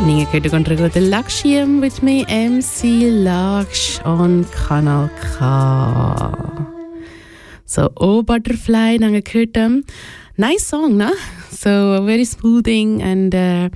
நீங்கள் கேட்டுக்கொண்டிருக்கிறது Lakshyam with me MC Laksh on கனல் கா ஸோ ஓ பட்டர்ஃப்ளை நாங்கள் கேட்டோம் நைஸ் சாங்னா so very smoothing and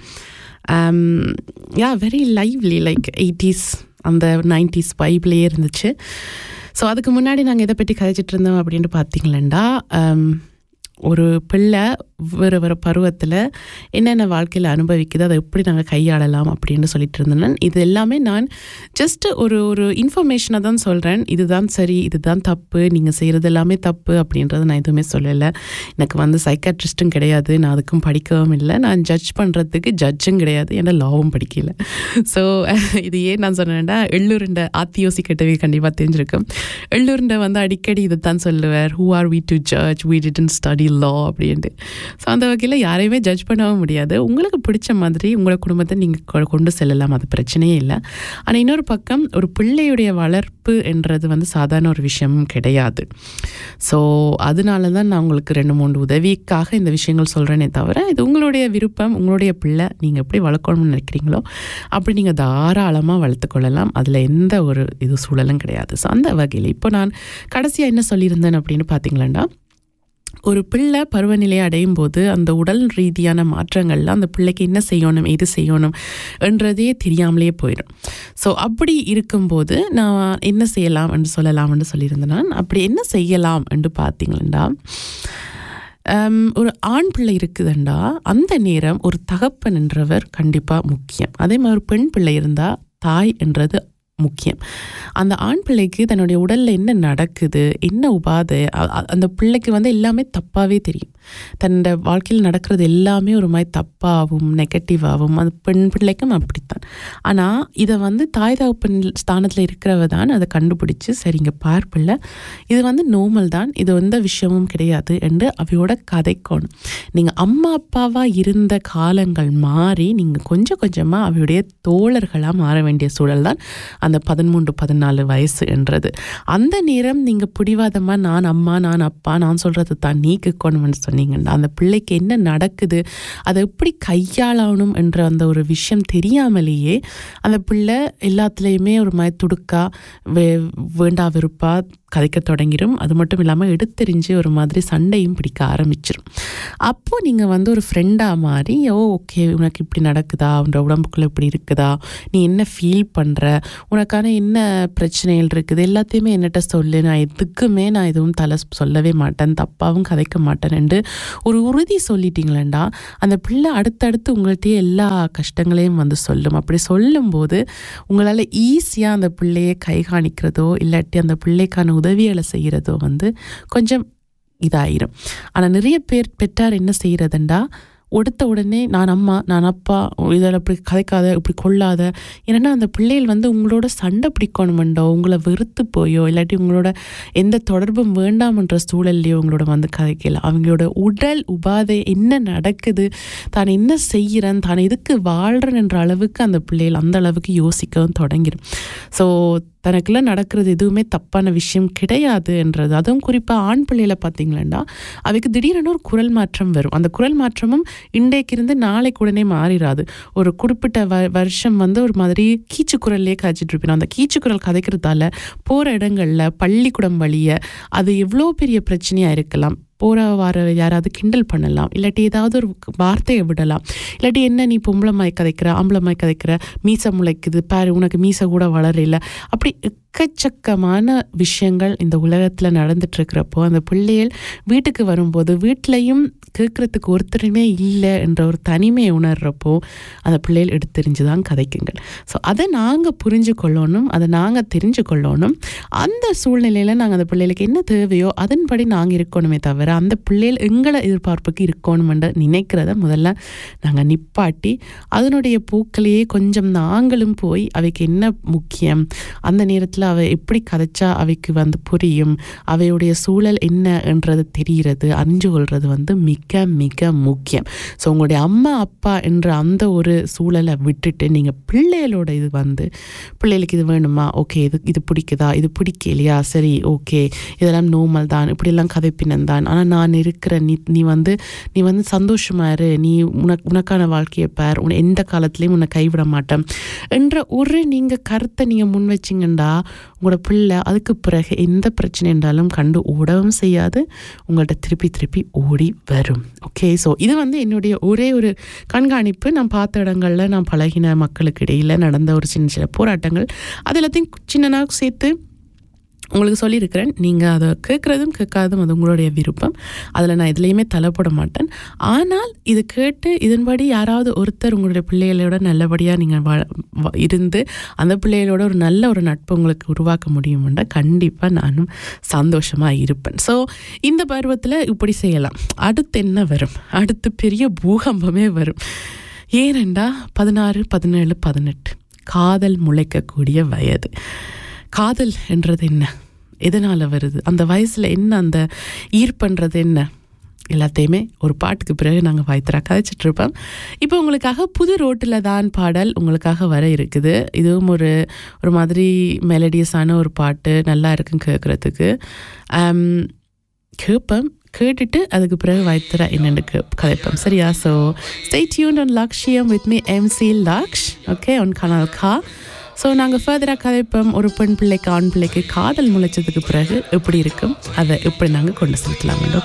yeah very lively like eighties அந்த நைன்டிஸ் வைப்லேயே இருந்துச்சு ஸோ அதுக்கு முன்னாடி நாங்கள் எதை பற்றி கதைச்சிட்டு இருந்தோம் அப்படின்ட்டு பார்த்தீங்களா ஒரு பிள்ளை வேறு வேறு பருவத்தில் என்னென்ன வாழ்க்கையில் அனுபவிக்குது அதை எப்படி நாங்கள் கையாளலாம் அப்படின்னு சொல்லிட்டு இருந்தேன் இது எல்லாமே நான் ஜஸ்ட் ஒரு ஒரு இன்ஃபர்மேஷனை தான் சொல்கிறேன் இதுதான் சரி இதுதான் தப்பு நீங்கள் செய்கிறது எல்லாமே தப்பு அப்படின்றத நான் எதுவுமே சொல்லலை எனக்கு வந்து சைக்காட்ரிஸ்ட்டும் கிடையாது நான் அதுக்கும் படிக்கவும் இல்லை நான் ஜட்ஜ் பண்ணுறதுக்கு ஜட்ஜும் கிடையாது ஏன்னா லாவும் படிக்கல ஸோ இது ஏன் நான் சொன்னேன்னா எள்ளூருண்ட ஆத்தியோசி கட்டவே கண்டிப்பாக தெரிஞ்சிருக்கும் எள்ளூருண்ட வந்து அடிக்கடி இதை தான் சொல்லுவார் who are we to judge we didn't study law அப்படின்ட்டு ஸோ அந்த வகையில் யாரையுமே ஜட்ஜ் பண்ணவும் முடியாது உங்களுக்கு பிடிச்ச மாதிரி உங்களோட குடும்பத்தை நீங்கள் கொண்டு செல்லலாம் அது பிரச்சனையே இல்லை ஆனால் இன்னொரு பக்கம் ஒரு பிள்ளையுடைய வளர்ப்பு என்றது வந்து சாதாரண ஒரு விஷயமும் கிடையாது ஸோ அதனால தான் நான் உங்களுக்கு ரெண்டு மூணு உதவிக்காக இந்த விஷயங்கள் சொல்கிறேனே தவிர இது உங்களுடைய விருப்பம் உங்களுடைய பிள்ளை நீங்கள் எப்படி வளர்க்கணும்னு நினைக்கிறீங்களோ அப்படி நீங்கள் தாராளமாக வளர்த்துக்கொள்ளலாம் அதில் எந்த ஒரு இது சூழலும் கிடையாது ஸோ அந்த வகையில் இப்போ நான் கடைசியாக என்ன சொல்லியிருந்தேன் அப்படின்னு பார்த்தீங்களா ஒரு பிள்ளை பருவநிலையை அடையும் போது அந்த உடல் ரீதியான மாற்றங்கள்ல அந்த பிள்ளைக்கு என்ன செய்யணும் எது செய்யணும் என்றதே தெரியாமலே போயிடும் ஸோ அப்படி இருக்கும்போது நான் என்ன செய்யலாம் என்று சொல்லலாம்னு சொல்லியிருந்தேன் நான் அப்படி என்ன செய்யலாம் என்று பார்த்தீங்களா ஒரு ஆண் பிள்ளை இருக்குதுண்டா அந்த நேரம் ஒரு தகப்பன் என்றவர் கண்டிப்பாக முக்கியம் அதே மாதிரி பெண் பிள்ளை இருந்தால் தாய் என்றது முக்கியம் அந்த ஆண் பிள்ளைக்கு தன்னுடைய உடலில் என்ன நடக்குது என்ன உபாதை அந்த பிள்ளைக்கு வந்து எல்லாமே தப்பாகவே தெரியும் தன்னோட வாழ்க்கையில் நடக்கிறது எல்லாமே ஒரு மாதிரி தப்பாகவும் நெகட்டிவாகவும் அது பெண் பிள்ளைக்கும் அப்படித்தான் ஆனால் இதை வந்து தாய் தகப்பன் ஸ்தானத்தில் இருக்கிறவ தான் அதை கண்டுபிடிச்சி சரிங்க பார் பிள்ளை இது வந்து நோமல் தான் இது எந்த விஷயமும் கிடையாது என்று அவையோட கதைக்கணும் நீங்கள் அம்மா அப்பாவாக இருந்த காலங்கள் மாறி நீங்கள் கொஞ்சம் கொஞ்சமாக அவையுடைய தோழர்களாக மாற வேண்டிய சூழல் தான் அந்த பதிமூன்று பதினாலு வயசு என்றது அந்த நேரம் நீங்கள் பிடிவாதமாக நான் அம்மா நான் அப்பா நான் சொல்கிறது தான் நீ கேட்கணும்னு சொன்னீங்கன்னா அந்த பிள்ளைக்கு என்ன நடக்குது அதை எப்படி கையாளணும் என்ற அந்த ஒரு விஷயம் தெரியாமலேயே அந்த பிள்ளை எல்லாத்துலேயுமே ஒரு மாதிரி துடுக்கா வே வேண்டா வெறுப்பா கதைக்க தொடங்கிடும் அது மட்டும் இல்லாமல் எடுத்தெறிஞ்சு ஒரு மாதிரி சண்டையும் பிடிக்க ஆரம்பிச்சிடும் அப்போது நீங்கள் வந்து ஒரு ஃப்ரெண்டாக மாறி ஓ ஓகே உனக்கு இப்படி நடக்குதா உன்னோட உடம்புக்குள்ளே இப்படி இருக்குதா நீ என்ன ஃபீல் பண்ணுற உனக்கான என்ன பிரச்சனைகள் இருக்குது எல்லாத்தையுமே என்னட்ட சொல்லு நான் எதுக்குமே நான் எதுவும் தலை சொல்லவே மாட்டேன் தப்பாகவும் கதைக்க மாட்டேன்ட்டு ஒரு உறுதி சொல்லிட்டீங்களேண்டா அந்த பிள்ளை அடுத்தடுத்து உங்கள்கிட்டயே எல்லா கஷ்டங்களையும் வந்து சொல்லும் அப்படி சொல்லும்போது உங்களால் ஈஸியாக அந்த பிள்ளையை கை காணிக்கிறதோ இல்லாட்டி அந்த பிள்ளைக்கான உதவிகளை செய்கிறதோ வந்து கொஞ்சம் இதாயிரும் ஆனால் நிறைய பேர் பெற்றார் என்ன செய்கிறதுண்டா ஒடுத்த உடனே நான் அம்மா நான் அப்பா இதில் இப்படி கதைக்காத இப்படி கொள்ளாத ஏன்னா அந்த பிள்ளைகள் வந்து உங்களோட சண்டை பிடிக்கணுமெண்டோ உங்களை வெறுத்து போயோ இல்லாட்டி உங்களோட எந்த தொடர்பும் வேண்டாம்ன்ற சூழல்லையோ உங்களோட வந்து கதைக்கல அவங்களோட உடல் உபாதை என்ன நடக்குது தான் என்ன செய்கிறேன் தான் எதுக்கு வாழ்கிறேன் என்ற அளவுக்கு அந்த பிள்ளைகள் அந்த அளவுக்கு யோசிக்கவும் தொடங்கிடும் ஸோ தனக்குள்ள நடக்கிறது எதுவுமே தப்பான விஷயம் கிடையாது என்றது அதுவும் குறிப்பாக ஆண் பிள்ளைகளை பார்த்தீங்களா அவைக்கு திடீரென ஒரு குரல் மாற்றம் வரும் அந்த குரல் மாற்றமும் இன்றைக்கு இருந்து நாளைக்கு உடனே மாறிடாது ஒரு குறிப்பிட்ட வ வருஷம் வந்து ஒரு மாதிரி கீச்சு குரல்லையே கதைச்சிட்டு இருப்பேன் அந்த கீச்சு குரல் கதைக்கிறதால போகிற இடங்களில் பள்ளிக்கூடம் வழிய அது எவ்வளோ பெரிய பிரச்சனையாக இருக்கலாம் போகிற வார யாராவது கிண்டல் பண்ணலாம் இல்லாட்டி ஏதாவது ஒரு வார்த்தையை விடலாம் இல்லாட்டி என்ன நீ பொம்பளமாய் கதைக்கிற ஆம்பளமாய் கதைக்கிற மீசை முளைக்குது பாரு உனக்கு மீசை கூட வளரல அப்படி எக்கச்சக்கமான விஷயங்கள் இந்த உலகத்தில் நடந்துட்டு இருக்கிறப்போ அந்த பிள்ளைகள் வீட்டுக்கு வரும்போது வீட்லையும் கேட்குறதுக்கு ஒருத்தருமே இல்லை என்ற ஒரு தனிமையை உணர்றப்போ அந்த பிள்ளைகள் எடுத்தெறிஞ்சு தான் கதைக்குங்கள் ஸோ அதை நாங்கள் புரிஞ்சு கொள்ளணும் அதை நாங்கள் தெரிஞ்சு கொள்ளணும் அந்த சூழ்நிலையில் நாங்கள் அந்த பிள்ளைகளுக்கு என்ன தேவையோ அதன்படி நாங்கள் இருக்கணுமே தவிர அந்த பிள்ளைகள் எங்களை எதிர்பார்ப்புக்கு இருக்கணுமென்ற நினைக்கிறத முதல்ல நாங்கள் நிப்பாட்டி அதனுடைய பூக்களையே கொஞ்சம் நாங்களும் போய் அவைக்கு என்ன முக்கியம் அந்த நேரத்தில் நேரத்தில் அவ எப்படி கதைச்சா அவைக்கு வந்து புரியும் அவையுடைய சூழல் என்ன என்றது தெரிகிறது அறிஞ்சு கொள்வது வந்து மிக மிக முக்கியம் ஸோ உங்களுடைய அம்மா அப்பா என்ற அந்த ஒரு சூழலை விட்டுட்டு நீங்கள் பிள்ளைகளோட இது வந்து பிள்ளைகளுக்கு இது வேணுமா ஓகே இது இது பிடிக்குதா இது பிடிக்கலையா சரி ஓகே இதெல்லாம் நோமல் தான் இப்படியெல்லாம் கதைப்பினம் தான் ஆனால் நான் இருக்கிற நீ நீ வந்து நீ வந்து சந்தோஷமா இரு நீ உனக்கு உனக்கான வாழ்க்கையை பார் உன்னை எந்த காலத்துலேயும் உன்னை கைவிட மாட்டேன் என்ற ஒரு நீங்கள் கருத்தை நீங்கள் முன் வச்சிங்கண்டா உங்களோட பிள்ளை அதுக்கு பிறகு எந்த பிரச்சனை என்றாலும் கண்டு ஓடவும் செய்யாது உங்கள்கிட்ட திருப்பி திருப்பி ஓடி வரும் ஓகே ஸோ இது வந்து என்னுடைய ஒரே ஒரு கண்காணிப்பு நான் பார்த்த இடங்களில் நான் பழகின மக்களுக்கு இடையில் நடந்த ஒரு சின்ன சின்ன போராட்டங்கள் அது எல்லாத்தையும் சின்னனாக சேர்த்து உங்களுக்கு சொல்லியிருக்கிறேன் நீங்கள் அதை கேட்குறதும் கேட்காததும் அது உங்களுடைய விருப்பம் அதில் நான் எதுலேயுமே தலைப்பட மாட்டேன் ஆனால் இது கேட்டு இதன்படி யாராவது ஒருத்தர் உங்களுடைய பிள்ளைகளோட நல்லபடியாக நீங்கள் வா வா- இருந்து அந்த பிள்ளைகளோட ஒரு நல்ல ஒரு நட்பு உங்களுக்கு உருவாக்க முடியும்னா கண்டிப்பாக நானும் சந்தோஷமாக இருப்பேன் ஸோ இந்த பருவத்தில் இப்படி செய்யலாம் அடுத்து என்ன வரும் அடுத்து பெரிய பூகம்பமே வரும் ஏனெண்டா பதினாறு பதினேழு பதினெட்டு காதல் முளைக்கக்கூடிய வயது காதல் என்றது என்ன எதனால் வருது அந்த வயசில் என்ன அந்த ஈர்ப்புன்றது என்ன எல்லாத்தையுமே ஒரு பாட்டுக்கு பிறகு நாங்கள் வாய்த்தரா கதைச்சிட்டு இருப்போம் இப்போ உங்களுக்காக புது ரோட்டில் தான் பாடல் உங்களுக்காக வர இருக்குது இதுவும் ஒரு ஒரு மாதிரி மெலடியஸான ஒரு பாட்டு நல்லா இருக்கும் கேட்குறதுக்கு கேட்பேன் கேட்டுட்டு அதுக்கு பிறகு வாய்த்தர என்னென்னு கே கதைப்போம் சரியா so stay tuned on Lakshyam with me MC Laksh okay on கனால் கா ஸோ நாங்கள் ஃபர்தராக கதைப்போம் ஒரு பெண் பிள்ளைக்கு ஆண் பிள்ளைக்கு காதல் முளைச்சதுக்கு பிறகு எப்படி இருக்கும் அதை எப்படி நாங்கள் கொண்டு செலுத்தலாம் ஓகே